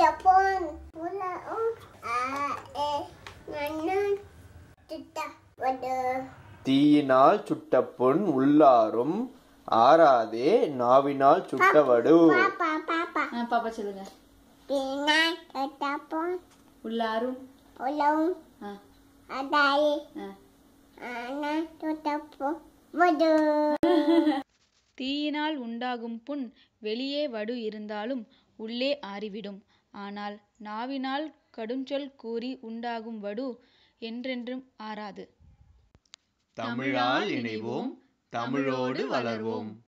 Japon. Pula oh. Ah eh. Nana. Tita. Wada. தீயினால் சுட்ட பொன் உள்ளாரும் ஆறாதே நாவினால் சுட்ட வடு Papa papa. ஆ பாப்பா சொல்லுங்க Pina. Japon. உள்ளாரும் Pulau. ஆ Adai. ஆ Ana. Japon. Wada. தீயினால் உண்டாகும் புண் வெளியே வடு இருந்தாலும் உள்ளே ஆறிவிடும் ஆனால் நாவினால் கடுஞ்சொல் கூறி உண்டாகும் வடு என்றென்றும் ஆறாது தமிழால் இணைவோம் தமிழோடு வளர்வோம்